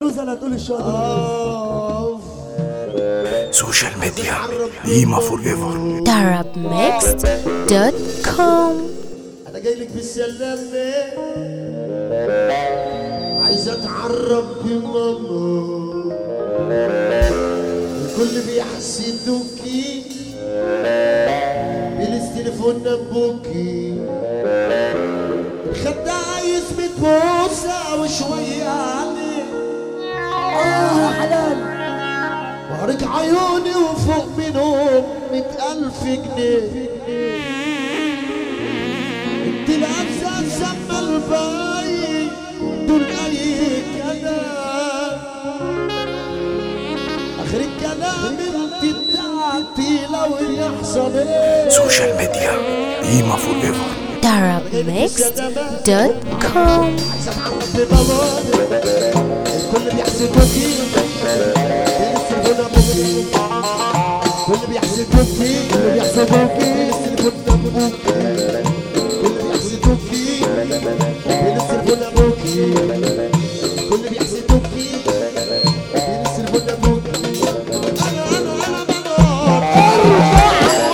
فيروز تقول الشاطر سوشيال ميديا قيمة فور ايفر darabmixed.com انا جاي لك بالسلامة عايز اتعرف بماما الكل بيحسدوكي بيلس تليفوننا بوكي خد عايز متبوسة وشوية عليك اه يا حلال وارك عيوني وفوق منهم مئة ألف جنيه انت الأساس سما الباي دول أي كلام آخر الكلام انت بتاعتي لو يحصل ايه سوشيال ميديا قيمة فور ايفر darabmixed.com عايز اتعرف بماماني الكل بيحسدوكي التليفون ابوكي الكل بيحسدوكي الكل بيحسدوكي التليفون ابوكي الكل بيحسدوكي التليفون ابوكي الكل بيحسدوكي التليفون ابوكي انا انا انا منار ارجع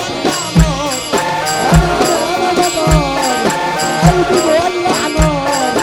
قلبي مولع نار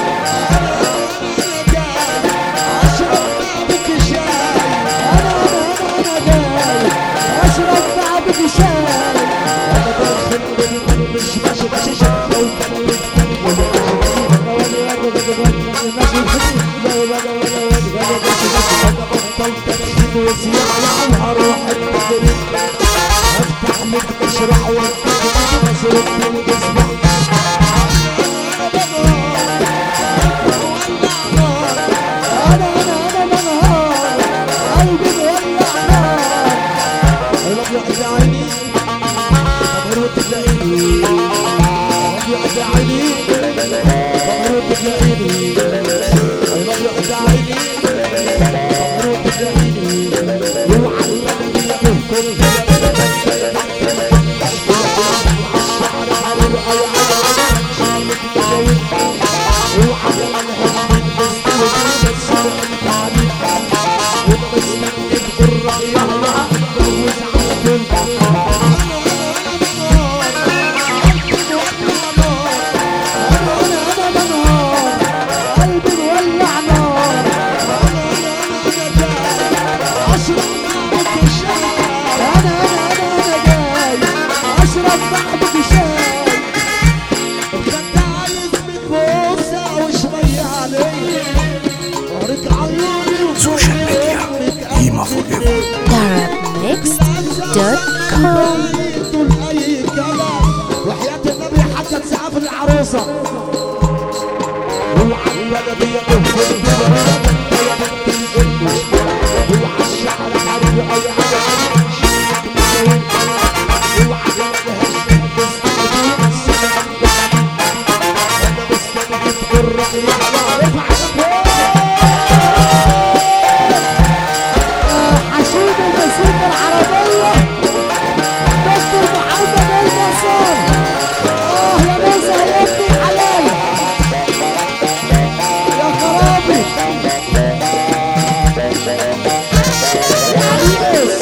اشرح وانت مصروف من جسمك انا انا انا منهار قلبي مولع نار الابيض يا عيني مبروك تلاقيني الابيض يا عيني مبروك تلاقيني الابيض يا عيني مبروك تلاقيني اوعى البلد يا كل اشرب بعضك شاي وكنت عايز بتبوسة وشوية عليا وارك عيوني سوشيال ميديا قيمة فور ايفر darabmixed.com طول اي كلام وحياة النبي حتى تسعف العروسة اوعى الولد يا بنت الجبل يا بنت يا بنت الجبل اوعى الشعر عربي او حاجة اوعى جمالها انا مستني تقول رأيي على رفع حشيد الموسيقى العربية دكتور محمد النصار اه يا نزه يا ابني الحلال يا خرابي يا عريس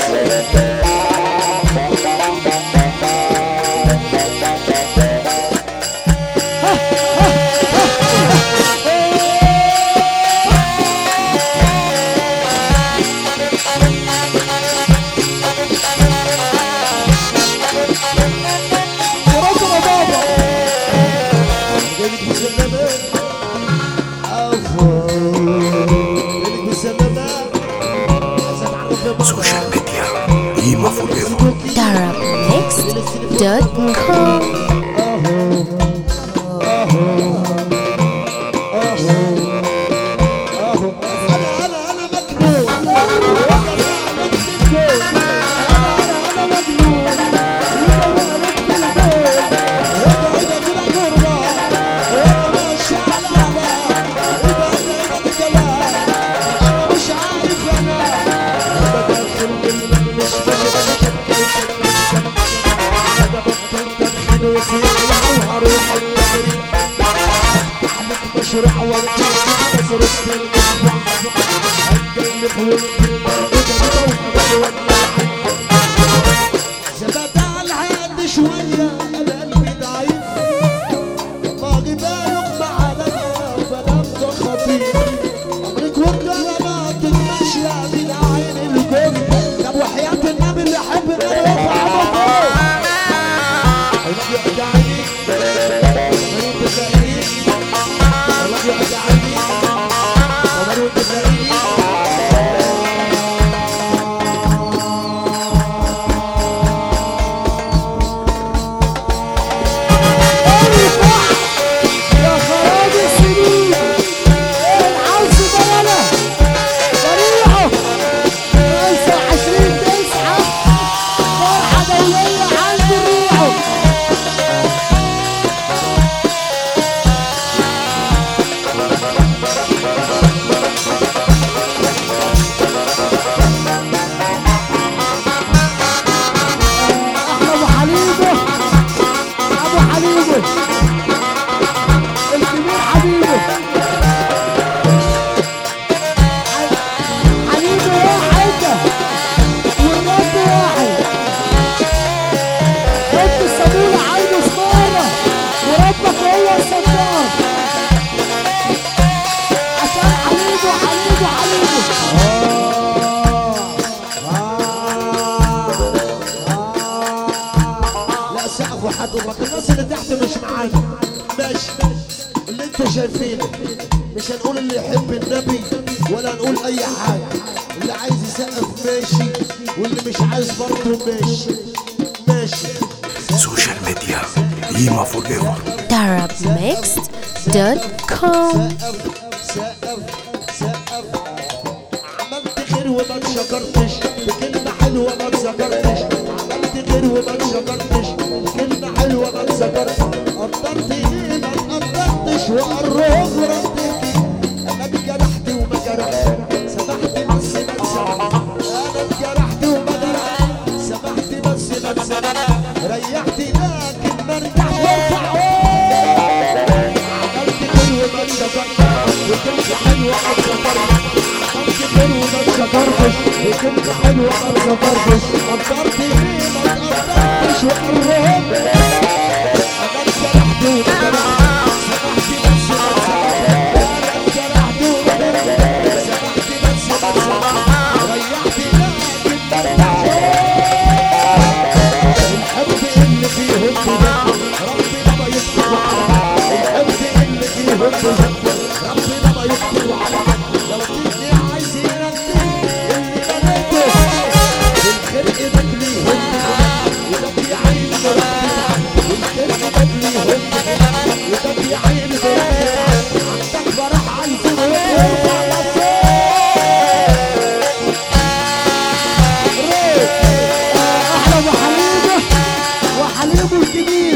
ورد يا بابا جايلك بالسلامات عفوا جايلك بالسلامات عايز اتعرف يا بابا سوشيال ميديا قيمة فور ايفر darabmixed.com انا انا انا مجنون انا انا مجنون مشروع وانت مصروف في الاسبوع الف ثبت على العاد شوية أنا قلبي ضعيف باقي بالغ مع بلا بلغت خطير عمرك وانت ما تتمشى من عين الكل طب وحياة النبي اللي يحب النبي يرفع ابوه النبي يقعد عينيك مريض تلاقيك النبي يقعد عينيك ومريض تلاقيك يا خراب السنين العوز بلالة ضريعه خمسة وعشرين تسعة فرحة دولية عند ريعه احنا ابو حليمه ابو حليمه الكبير حبيبه حبيبه واحد والرب واحد انت الصابونه عينه صغيره وربك هو الستار عشان حبيبه حبيبه حبيبه لا سقف وحد وبطل الناس اللي تحت مش معانا ماشي اللي انتوا شايفينه مش هنقول اللي يحب النبي ولا نقول اي حاجه اللي عايز يسقف ماشي واللي مش عايز برضه ماشي ماشي سوشيال ميديا قيمة فور ايفر Arabmixed.com سقف سقف سقف عملت خير وما اتشكرتش بكلمة حلوة ما اتذكرتش عملت خير وما اتشكرتش بكلمة حلوة ما اتذكرتش قدرت ليه ما اتقدرتش وقرب رديتي انا اتجرحت وما جرحت سمحت بس ما اتسمحت انا اتجرحت وما جرحت سمحت بس ما اتسمحت ريحت لكن ما رجعش وارفع عملت خير وما اتشكرتش وكلمة حلوة ما اتذكرتش عملت خير وما اتشكرتش وكلمة حلوة ما اتذكرتش قدرت ليه ما اتقدرتش وقرب انا اتجرحت وما جرحت سمحت بس ما اتسمحت انا اتجرحت وما جرحت سمحت بس ما اتسمحت ريحت لكن ما رجعش الحب اللي فيهم بجد ربنا ما يكتب الحب اللي فيهم بجد ربنا ما يكتب على لو تدي عايزين ادي اللي بنيته الخلق ده ليهم وده في عين ربنا والخلق ده ليهم وده في عين ربنا عندك فرح عايزين يرفع لفوق احلى ابو حليمه وحليمه الكبير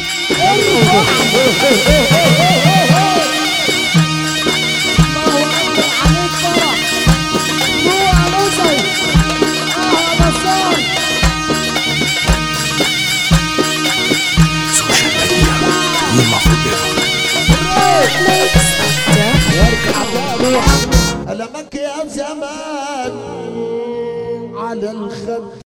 الله اكبر عليك فرح روح علوسي اهلا بسام سوشيال ميديا قيمة فور ايفر Arabmixed.com يرجع بقى روح ألمك يا زمان على الخد